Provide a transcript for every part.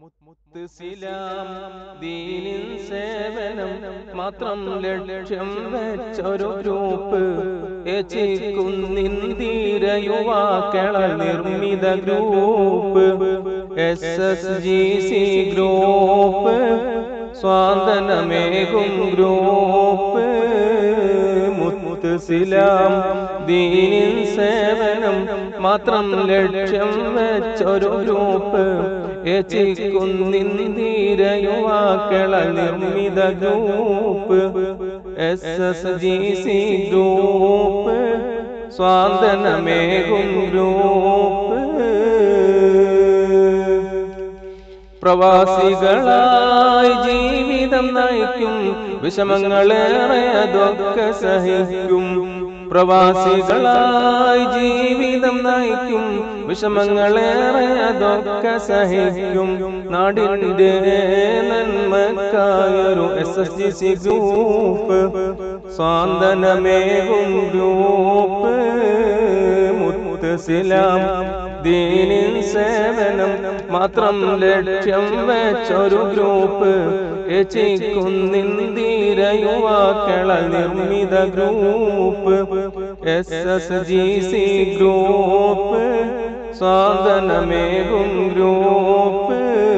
മുത്തുസിലാം ദീനിൻ സേവനം മാത്രം ലക്ഷ്യം വെച്ചൊരു ഗ്രൂപ്പ് ഏച്ചിക്കുന്നിന്തിര യുവാക്കള നിർമ്മിത group S S G C group സ്വാതന്ത്രമേകും ഗ്രൂപ്പ് മുത്തുസിലാം ദീനിൻ സേവനം മാത്രം ലക്ഷ്യം വെച്ചൊരു ഗ്രൂപ്പ് ഏച്ചിക്കുന്നിന്തിര യുവാക്കള നിർമ്മിത group S S G C group സ്വാതന്ത്രമേകും ഗ്രൂപ്പ് പ്രവാസികളായി ജീവിതം നയിക്കും വിഷമങ്ങളേറെ അതൊക്കെ സഹിക്കും പ്രവാസികളായി ജീവിതം നയിക്കും വിഷമങ്ങളേറെ അതൊക്കെ സഹിക്കും നാടിന്റെ നന്മക്കായൊരു S S G C group സ്വാന്തനമേകും ഗ്രൂപ്പ് മുത്തസിലാം ദീനിൻ സേവനം മാത്രം ലക്ഷ്യം വെച്ചൊരു ഗ്രൂപ്പ് ഏച്ചിക്കുന്നിന്തിര യുവാക്കള നിർമ്മിത group S S G C group സ്വാതന്ത്രമേകും ഗ്രൂപ്പ്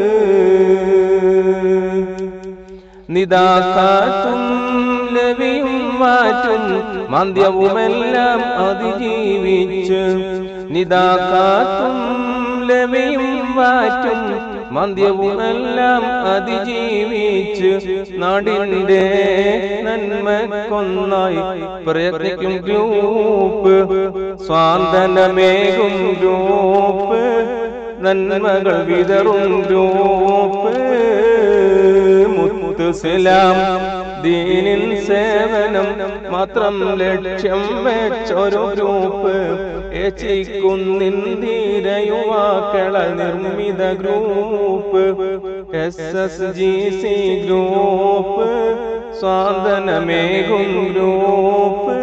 നിതാക്കാറ്റും ലവിയും മാറ്റും മന്ദ്യവുമെല്ലാം അതിജീവിച്ച് നിതാക്കാറ്റും ലവിയും വാറ്റും മന്ദ്യവുമെല്ലാം അതിജീവിച്ച് നാടിന്റെ നന്മക്കൊന്നായി പ്രയത്നിക്കും ഗ്രൂപ്പ് സ്വാന്തനമേകും ഗ്രൂപ്പ് നന്മകൾ വിതറും ഗ്രൂപ്പ് മുത്തുസലാം ദീനിൻ സേവനം മാത്രം ലക്ഷ്യം വെച്ചൊരു ഗ്രൂപ്പ് ഏച്ചിക്കുന്നിന്തിര യുവാക്കള നിർമ്മിത group S S G C group സ്വാതന്ത്രമേകും ഗ്രൂപ്പ്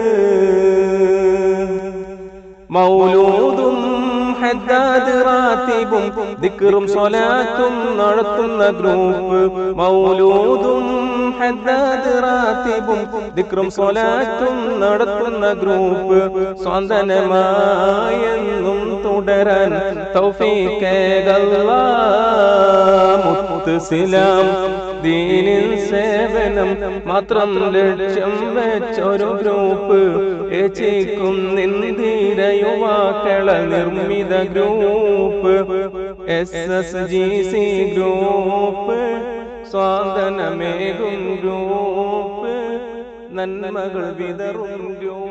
മൗലൂദും ഹദ്ദാദ് റാത്തിബും ദിക്റും സ്വലാത്തും നടത്തുന്ന ഗ്രൂപ്പ് മൗലൂദും ഹദ്ദാദ് റാത്തിബും ദിക്റും സ്വലാത്തും നടത്തുന്ന ഗ്രൂപ്പ് സ്വന്തനമായെന്നും തുടരാൻ തൗഫീഖേകല്ലാ മുത്തുസിലാം ദീനിൻ സേവനം മാത്രം ലക്ഷ്യം വെച്ചൊരു ഗ്രൂപ്പ് ഏച്ചിക്കും നിന്ദിര യുവാക്കള നിർമ്മിത group S S G C group സ്വാതന്ത്രമേകും ഗ്രൂപ്പ് നന്മകൾ വിതറും ഗ്രൂപ്പ്